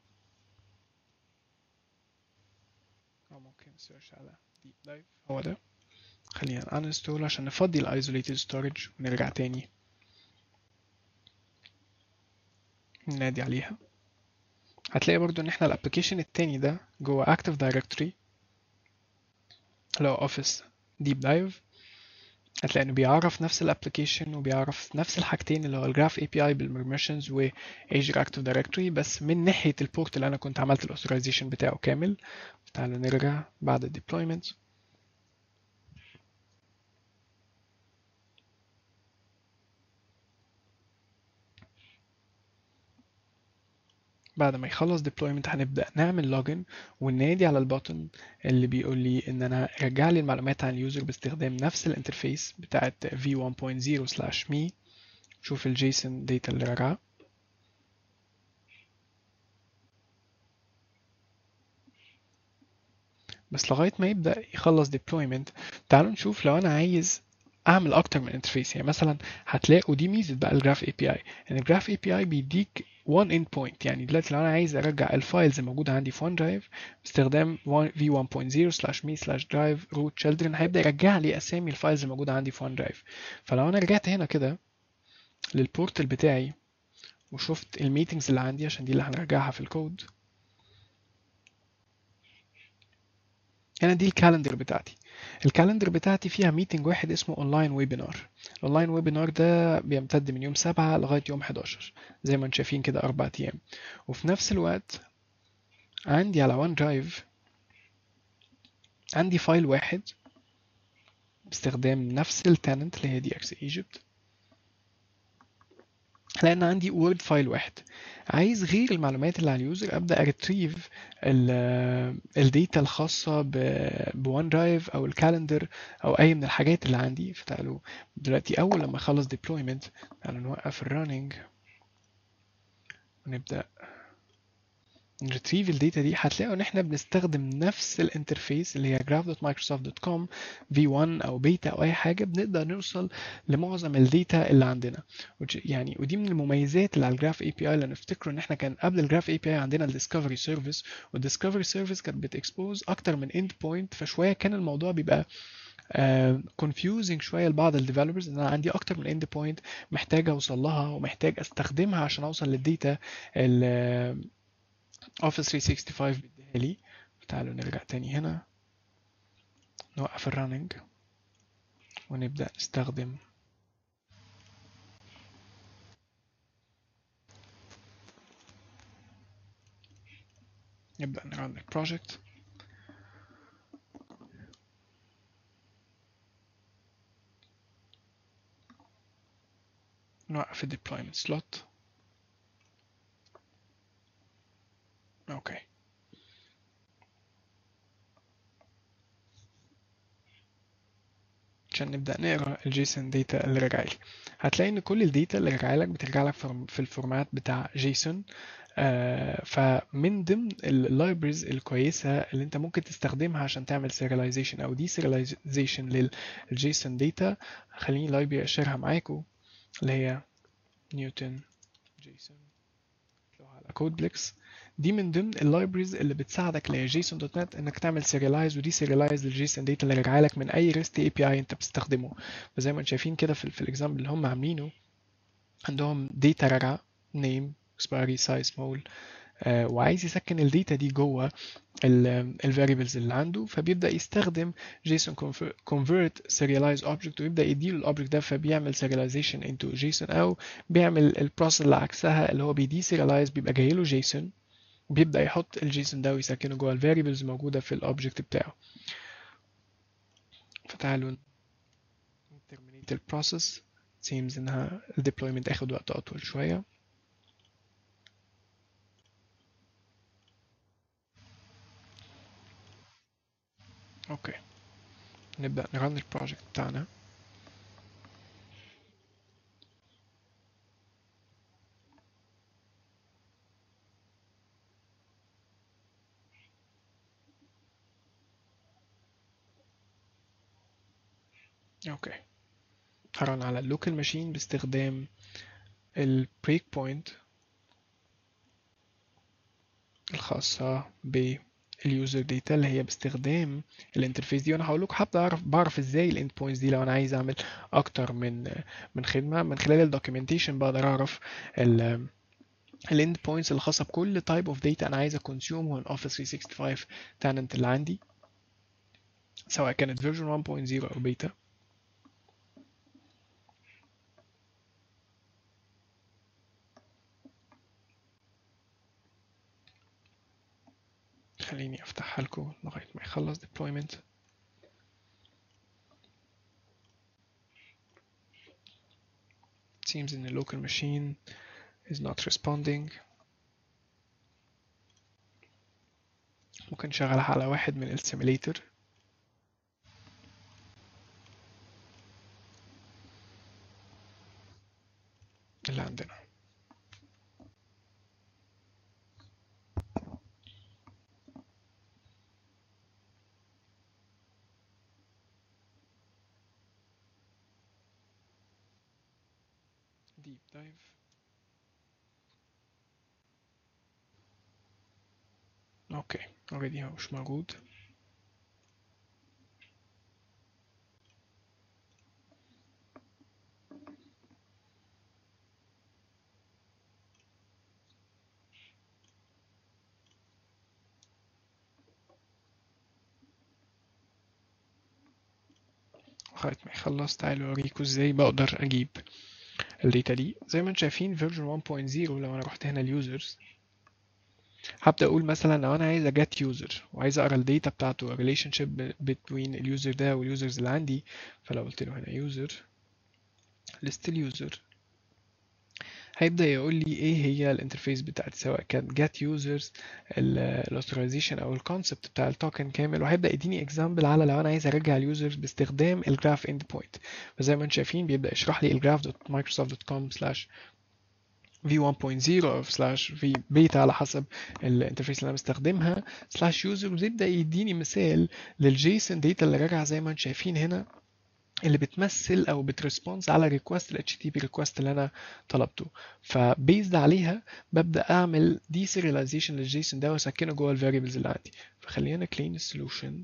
او ممكن سيرش على ديب دايف هو ده خلينا انستول عشان نفضي الايزوليتد ستورج ونرجع تاني ننادي عليها هتلاقي برضو ان احنا الابلكيشن التاني ده جوه اكتف دايركتوري اللي هو اوفيس ديب دايف هتلاقي انه بيعرف نفس الابلكيشن وبيعرف نفس الحاجتين اللي هو الجراف اي بي اي بالبرميشنز وايجر اكتف دايركتوري بس من ناحيه البورت اللي انا كنت عملت الاوثرايزيشن بتاعه كامل تعالوا نرجع بعد الديبلويمنت بعد ما يخلص deployment هنبدأ نعمل لوجن وننادي على البutton اللي بيقول لي ان انا رجع لي المعلومات عن اليوزر باستخدام نفس الانترفيس بتاعت v1.0/me شوف الجيسون داتا اللي رجع بس لغاية ما يبدأ يخلص deployment تعالوا نشوف لو انا عايز اعمل اكتر من انترفيس يعني مثلا هتلاقوا دي ميزه بقى الجراف اي بي اي ان الجراف اي بي اي بيديك one endpoint يعني دلوقتي لو انا عايز ارجع الفايلز الموجوده عندي في ون درايف باستخدام v1.0/me/drive root children هيبدا يرجع لي اسامي الفايلز الموجوده عندي في ون درايف فلو انا رجعت هنا كده للبورتال بتاعي وشفت الميتنجز اللي عندي عشان دي اللي هنرجعها في الكود هنا دي الكالندر بتاعتي الكالندر بتاعتي فيها ميتنج واحد اسمه اونلاين ويبينار الاونلاين ويبينار ده بيمتد من يوم 7 لغايه يوم 11 زي ما انتم شايفين كده اربع ايام وفي نفس الوقت عندي على وان درايف عندي فايل واحد باستخدام نفس التننت اللي هي دي اكس ايجيبت لان عندي وورد فايل واحد عايز غير المعلومات اللي على اليوزر ابدا اريتريف الداتا الخاصه بون درايف او الكالندر او اي من الحاجات اللي عندي فتعالوا دلوقتي اول لما اخلص ديبلويمنت تعالوا نوقف الرننج ونبدا نريتريف الداتا دي هتلاقوا ان احنا بنستخدم نفس الانترفيس اللي هي graph.microsoft.com v1 او بيتا او اي حاجه بنقدر نوصل لمعظم الداتا اللي عندنا يعني ودي من المميزات اللي على الجراف اي بي اي لان افتكروا ان احنا كان قبل الجراف اي بي اي عندنا الديسكفري سيرفيس والديسكفري سيرفيس كانت بتكسبوز اكتر من اند بوينت فشويه كان الموضوع بيبقى كونفيوزنج uh, شويه لبعض الديفلوبرز ان انا عندي اكتر من اند بوينت محتاج اوصل لها ومحتاج استخدمها عشان اوصل للداتا اوفيس 365 بيديها لي تعالوا نرجع تاني هنا نوقف الرننج ونبدأ نستخدم نبدأ نرن البروجكت نوقف ال deployment slot اوكي عشان نبدأ نقرا الجيسون داتا اللي راجع لي هتلاقي ان كل الداتا اللي راجع لك بترجع لك في الفورمات بتاع جيسون آه فمن ضمن اللايبرز الكويسه اللي انت ممكن تستخدمها عشان تعمل سيرياليزيشن او دي سيرياليزيشن للجيسون داتا خليني لايبرري اشيرها معاكم اللي هي نيوتن جيسون على كود بليكس دي من ضمن اللايبرز اللي بتساعدك اللي هي جيسون دوت نت انك تعمل سيريلايز ودي سيريلايز للجيسون داتا اللي راجعه لك من اي ريست اي بي اي انت بتستخدمه فزي ما انتم شايفين كده في, في الاكزامبل اللي هم عاملينه عندهم داتا راجعه نيم اكسبيري سايز سمول وعايز يسكن الداتا دي جوه الفاريبلز اللي عنده فبيبدا يستخدم جيسون كونفرت سيريلايز اوبجكت ويبدا يديله الاوبجكت ده فبيعمل سيريلايزيشن انتو جيسون او بيعمل البروسيس اللي عكسها اللي هو بيدي سيريلايز بيبقى جاي له جيسون بيبدا يحط الجيسون ده ويسكنه جوه الفاريبلز موجوده في الاوبجكت بتاعه فتعالوا terminate البروسيس seems انها الديبلويمنت اخد وقت اطول شويه اوكي نبدأ نرن البروجكت بتاعنا اوكي هرن على اللوكال ماشين باستخدام البريك بوينت الخاصة ب اليوزر داتا اللي هي باستخدام الانترفيس دي وانا هقول لكم حابب اعرف بعرف ازاي الاند بوينتس دي لو انا عايز اعمل اكتر من من خدمه من خلال الدوكيومنتيشن بقدر اعرف الاند بوينتس الخاصه بكل تايب اوف داتا انا عايز اكونسيوم من اوفيس 365 تاننت اللي عندي سواء كانت فيرجن 1.0 او بيتا خليني افتحها لكم لغاية ما يخلص deployment It seems in the local machine is not responding ممكن نشغلها على واحد من السيميليتر اللي عندنا deep dive اوكي اوريدي هو مش موجود لغاية ما يخلص تعالوا اوريكم ازاي بقدر اجيب الداتا دي زي ما انتم شايفين فيرجن 1.0 لو انا رحت هنا اليوزرز هبدا اقول مثلا لو انا عايز اجت يوزر وعايز اقرا الداتا بتاعته ريليشن شيب بين اليوزر ده واليوزرز اللي عندي فلو قلت له هنا يوزر ليست اليوزر هيبدا يقول لي ايه هي الانترفيس بتاعتي سواء كان get users الاوثرايزيشن او الكونسبت بتاع التوكن كامل وهيبدا يديني اكزامبل على لو انا عايز ارجع اليوزرز باستخدام الجراف اند بوينت فزي ما انتم شايفين بيبدا يشرح لي الجراف دوت مايكروسوفت دوت كوم سلاش v1.0 او سلاش v بيتا على حسب الانترفيس اللي انا بستخدمها سلاش يوزر وبيبدا يديني مثال للجيسون داتا اللي راجعه زي ما انتم شايفين هنا اللي بتمثل او بتريسبونس على ريكوست ال HTTP ريكوست اللي انا طلبته فبيزد عليها ببدا اعمل دي سيرياليزيشن للجيسون ده واسكنه جوه الفاريبلز اللي عندي فخلينا كلين السولوشن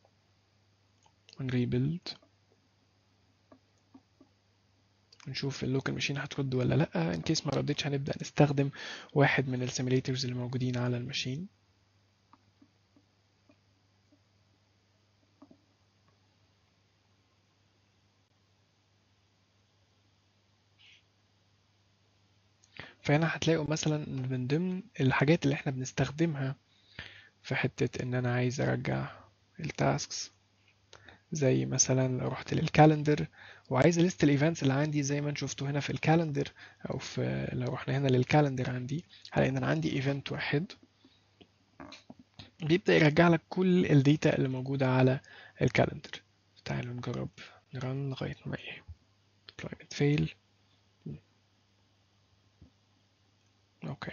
ونريبيلد ونشوف اللوكال ماشين هترد ولا لا ان كيس ما ردتش هنبدا نستخدم واحد من السيميليترز اللي موجودين على الماشين فهنا هتلاقوا مثلا من ضمن الحاجات اللي احنا بنستخدمها في حتة ان انا عايز ارجع التاسكس زي مثلا لو رحت للكالندر وعايز ليست الايفنتس اللي عندي زي ما انتم شفتوا هنا في الكالندر او في لو رحنا هنا للكالندر عندي هلاقي ان انا عندي ايفنت واحد بيبدأ يرجع لك كل الداتا اللي موجودة على الكالندر تعالوا نجرب نرن لغاية ما ايه deployment fail اوكي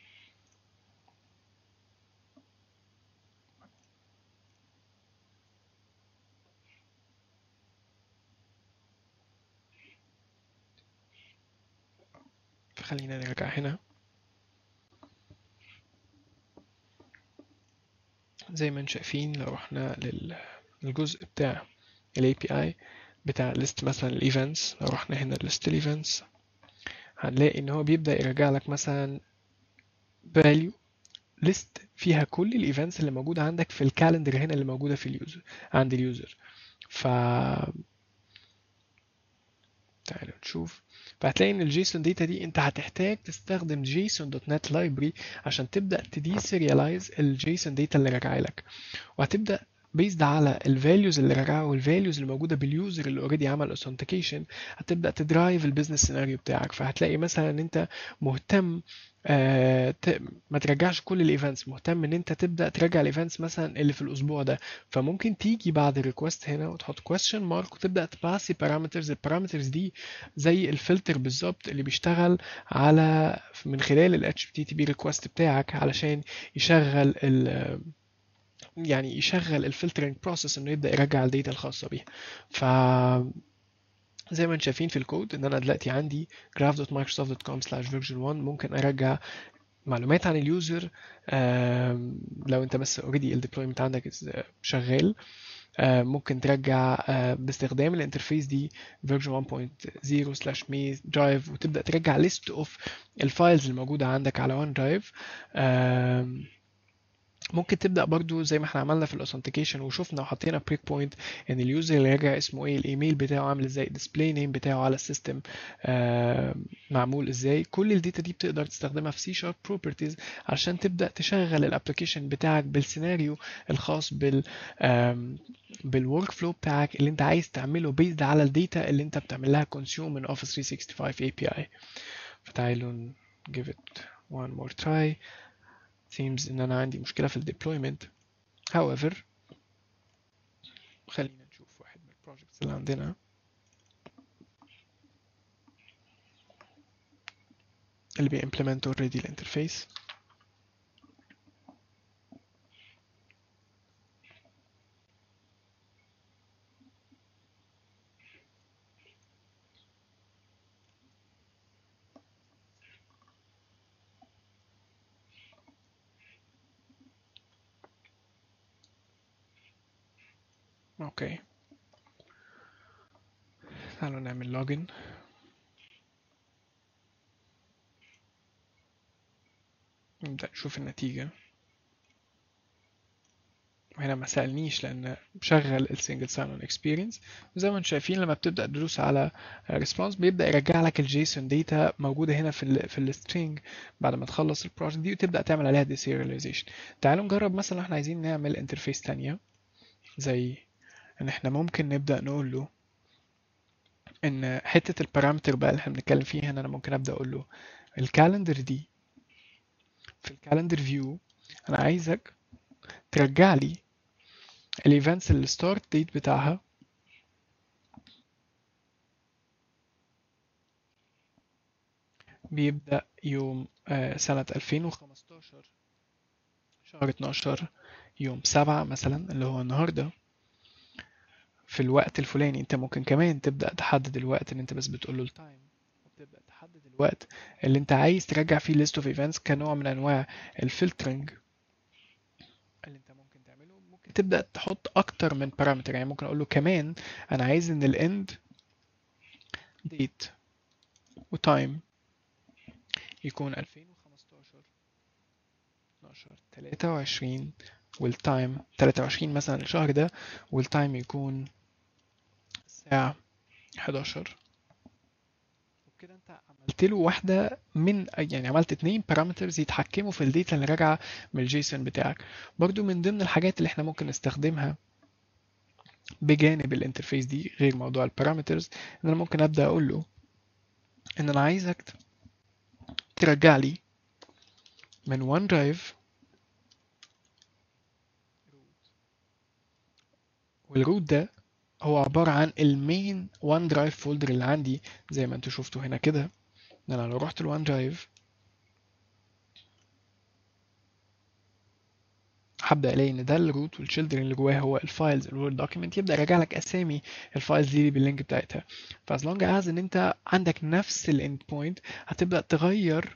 فخلينا نرجع هنا زي ما انتم شايفين لو رحنا للجزء بتاع ال API بتاع list مثلا ال events لو رحنا هنا list ال events هنلاقي ان هو بيبدأ يرجع لك مثلا value list فيها كل الايفنتس اللي موجودة عندك في الكالندر هنا اللي موجودة في اليوزر عند اليوزر ف تعالوا نشوف فهتلاقي ان الجيسون داتا دي انت هتحتاج تستخدم جيسون دوت نت لايبرري عشان تبدا تدي سيريالايز الجيسون داتا اللي راجعه لك وهتبدا بيزد على الفاليوز اللي راجعه والفاليوز اللي موجوده باليوزر اللي اوريدي عمل اوثنتيكيشن هتبدا تدرايف البيزنس سيناريو بتاعك فهتلاقي مثلا ان انت مهتم آه ما ترجعش كل الايفنتس مهتم ان انت تبدا ترجع الايفنتس مثلا اللي في الاسبوع ده فممكن تيجي بعد الريكوست هنا وتحط كويستشن مارك وتبدا تباسي بارامترز البارامترز دي زي الفلتر بالظبط اللي بيشتغل على من خلال ال HTTP ريكوست بتاعك علشان يشغل ال يعني يشغل الفلترنج بروسيس انه يبدا يرجع الداتا الخاصه بيها ف زي ما انتم شايفين في الكود ان انا دلوقتي عندي graph.microsoft.com/version1 ممكن ارجع معلومات عن اليوزر لو انت بس اوريدي الديبلويمنت عندك شغال ممكن ترجع باستخدام الانترفيس دي version 1.0 slash maze drive وتبدا ترجع list of الفايلز الموجوده عندك على ون درايف ممكن تبدا برضو زي ما احنا عملنا في الاوثنتيكيشن وشفنا وحطينا بريك بوينت ان اليوزر اللي راجع اسمه ايه الايميل بتاعه عامل ازاي الديسبلاي نيم بتاعه على السيستم آه معمول ازاي كل الداتا دي بتقدر تستخدمها في سي شارب بروبرتيز عشان تبدا تشغل الابلكيشن بتاعك بالسيناريو الخاص بال بالورك فلو بتاعك اللي انت عايز تعمله بيزد على الداتا اللي انت بتعمل لها كونسيوم من اوفيس 365 API فتعالوا give it one more try seems ان انا عندي مشكلة في الديبلويمنت however خلينا نشوف واحد من البروجكتس اللي عندنا اللي بيمبلمنت اوريدي الانترفيس اوكي تعالوا نعمل لوجن نبدأ نشوف النتيجة وهنا ما سألنيش لأن بشغل السنجل ساين اون اكسبيرينس وزي ما انتم شايفين لما بتبدأ تدوس على ريسبونس بيبدأ يرجع لك الجيسون داتا موجودة هنا في ال في السترينج بعد ما تخلص البروجكت دي وتبدأ تعمل عليها ديسيرياليزيشن تعالوا نجرب مثلا احنا عايزين نعمل انترفيس تانية زي ان احنا ممكن نبدأ نقول له ان حتة البارامتر بقى اللي احنا بنتكلم فيها هنا انا ممكن ابدأ اقول له الكالندر دي في الكالندر فيو انا عايزك ترجع لي الايفنتس اللي الستارت ديت بتاعها بيبدأ يوم آه، سنة 2015 شهر 12 يوم 7 مثلا اللي هو النهاردة في الوقت الفلاني انت ممكن كمان تبدأ تحدد الوقت ان انت بس بتقول له التايم وبتبدأ تحدد الوقت اللي انت عايز ترجع فيه list of events كنوع من انواع الفلترنج اللي انت ممكن تعمله ممكن تبدأ تحط اكتر من بارامتر يعني ممكن اقول له كمان انا عايز ان الاند date وتايم يكون 2015 12 23 والتايم 23 مثلا الشهر ده والتايم يكون الساعة 11 وبكده انت عملت له واحدة من يعني عملت اتنين بارامترز يتحكموا في الداتا اللي راجعة من الجيسون بتاعك برضو من ضمن الحاجات اللي احنا ممكن نستخدمها بجانب الانترفيس دي غير موضوع البارامترز ان انا ممكن ابدا اقول له ان انا عايزك ترجع لي من وان درايف والروت ده هو عبارة عن المين وان درايف فولدر اللي عندي زي ما انتوا شفتوا هنا كده ان انا لو رحت الوان درايف هبدا الاقي ان ده الروت والشيلدرن اللي جواه هو الفايلز الوورد دوكيمنت يبدا يرجع لك اسامي الفايلز دي باللينك بتاعتها فاز لونج از ان انت عندك نفس الاند بوينت هتبدا تغير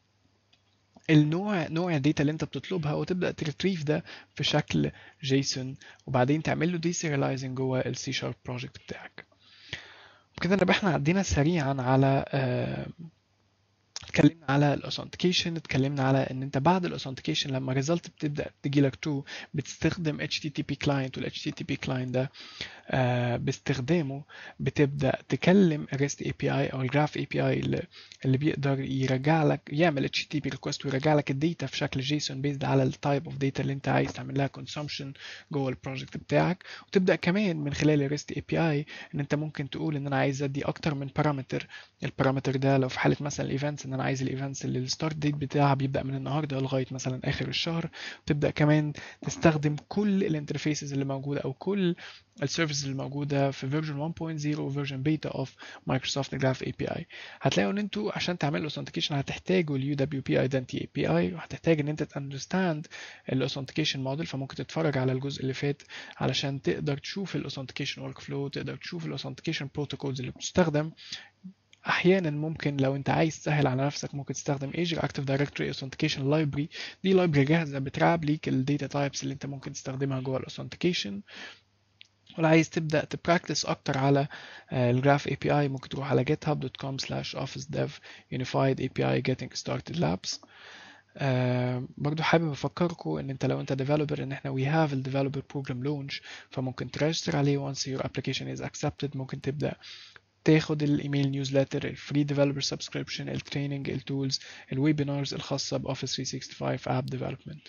النوع نوع الداتا اللي انت بتطلبها وتبدا تريتريف ده في شكل جيسون وبعدين تعمل له ديسيريلايزنج جوه السي شارب بروجكت بتاعك وكده نبقى احنا عدينا سريعا على آه اتكلمنا على الاوثنتيكيشن اتكلمنا على ان انت بعد الاوثنتيكيشن لما الريزلت بتبدا تجي لك ترو بتستخدم HTTP client وال HTTP client ده آه باستخدامه بتبدا تكلم REST API او الجراف API اللي, اللي بيقدر يرجع لك يعمل HTTP request ويرجع لك الداتا في شكل جيسون بيزد على التايب اوف داتا اللي انت عايز تعمل لها consumption جوه البروجكت بتاعك وتبدا كمان من خلال الريست API ان انت ممكن تقول ان انا عايز ادي اكتر من بارامتر البارامتر ده لو في حاله مثلا الايفنتس ان انا عايز الايفنتس اللي الستارت ديت بتاعها بيبدا من النهارده لغايه مثلا اخر الشهر تبدا كمان تستخدم كل الانترفيسز اللي موجوده او كل السيرفيسز اللي موجوده في فيرجن 1.0 وفيرجن بيتا اوف مايكروسوفت جراف اي بي اي هتلاقوا ان انتوا عشان تعملوا اوثنتيكيشن هتحتاجوا اليو دبليو بي ايدنتي اي بي اي وهتحتاج ان انت تاندرستاند الاوثنتيكيشن موديل فممكن تتفرج على الجزء اللي فات علشان تقدر تشوف الاوثنتيكيشن ورك فلو تقدر تشوف الاوثنتيكيشن بروتوكولز اللي بتستخدم احيانا ممكن لو انت عايز تسهل على نفسك ممكن تستخدم Azure Active Directory Authentication Library دي library جاهزه بتراب ليك الداتا تايبس اللي انت ممكن تستخدمها جوه الاوثنتيكيشن ولو عايز تبدا تبراكتس اكتر على الجراف اي بي اي ممكن تروح على github.com slash office dev unified API getting started labs آه برضو حابب افكركم ان انت لو انت ديفلوبر ان احنا we have ال developer program launch فممكن تريجستر عليه once your application is accepted ممكن تبدا تاخد الايميل نيوزلتر الفري ديفلوبر سبسكريبشن التريننج التولز الويبينارز الخاصه باوفيس 365 اب ديفلوبمنت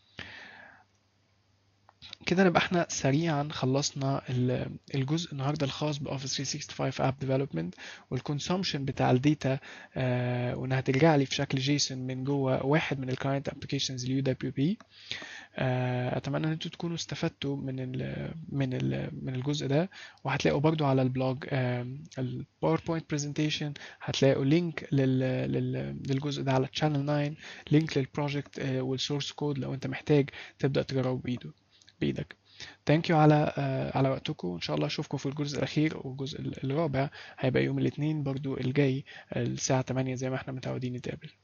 كده نبقى احنا سريعا خلصنا الجزء النهارده الخاص باوفيس 365 اب ديفلوبمنت والكونسومشن بتاع الداتا آه وانها ترجع لي في شكل جيسون من جوه واحد من الكلاينت ابلكيشنز اليو دبليو بي اتمنى ان انتوا تكونوا استفدتوا من ال من ال من الجزء ده وهتلاقوا برضو على البلوج الباوربوينت برزنتيشن هتلاقوا لينك للجزء ده على تشانل 9 لينك للبروجكت والسورس كود لو انت محتاج تبدا تجربه بايده بايدك ثانك يو على uh, على وقتكم ان شاء الله اشوفكم في الجزء الاخير والجزء الرابع هيبقى يوم الاثنين برضو الجاي الساعه 8 زي ما احنا متعودين نتقابل